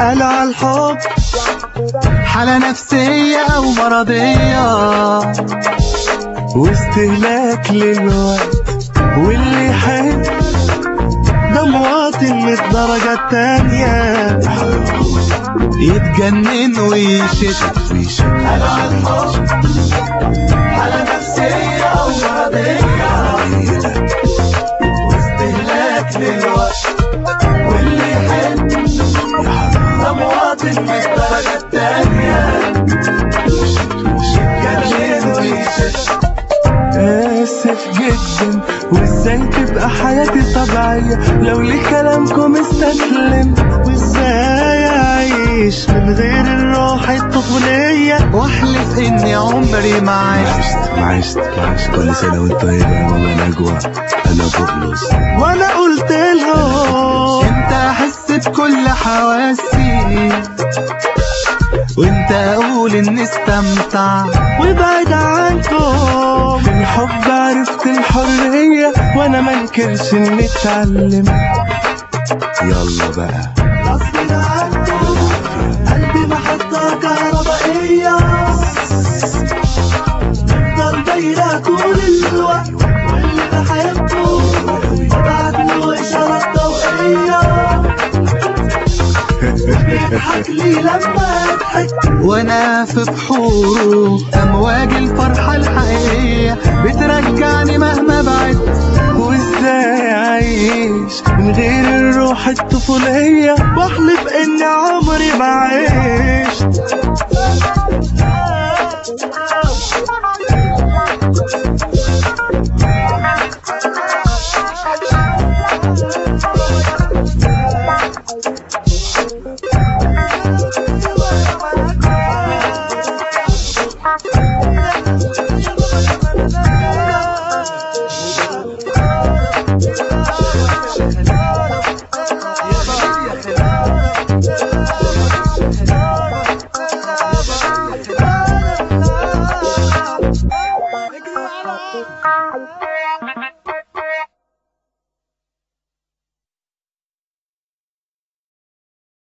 قالوا على الحب حالة نفسية أو مرضية واستهلاك للوقت واللي يحب ده مواطن من الدرجة التانية يتجنن ويشت ويشد قالوا على الحب حالة نفسية أو مرضية واستهلاك للوقت واللي يحب ده مواطن من الدرجة التانية يتجنن ويشت آسف جدا وازاي تبقى حياتي طبيعية لو لكلامكم استسلم وازاي اعيش من غير الروح الطفولية واحلف اني عمري ما عشت عشت عشت عشت كل سنة وانت طيبة يا ماما نجوى انا بغلص وانا قلت لهم انت احس بكل حواسي وانت اقول اني استمتع وبعد عنكم في الحب عرفت الحرية وانا منكرش اني اتعلم يلا بقى غصب عنكم قلبي محطة كهربائية تفضل دايرة طول الوقت واللي بحبه ببعت له إشارات ضوئية بيضحك لي لما اضحك وانا في بحوره امواج الفرحة الحقيقية بترجعني مهما بعدت وازاي اعيش من غير الروح الطفولية واحلف اني عمري ما عشت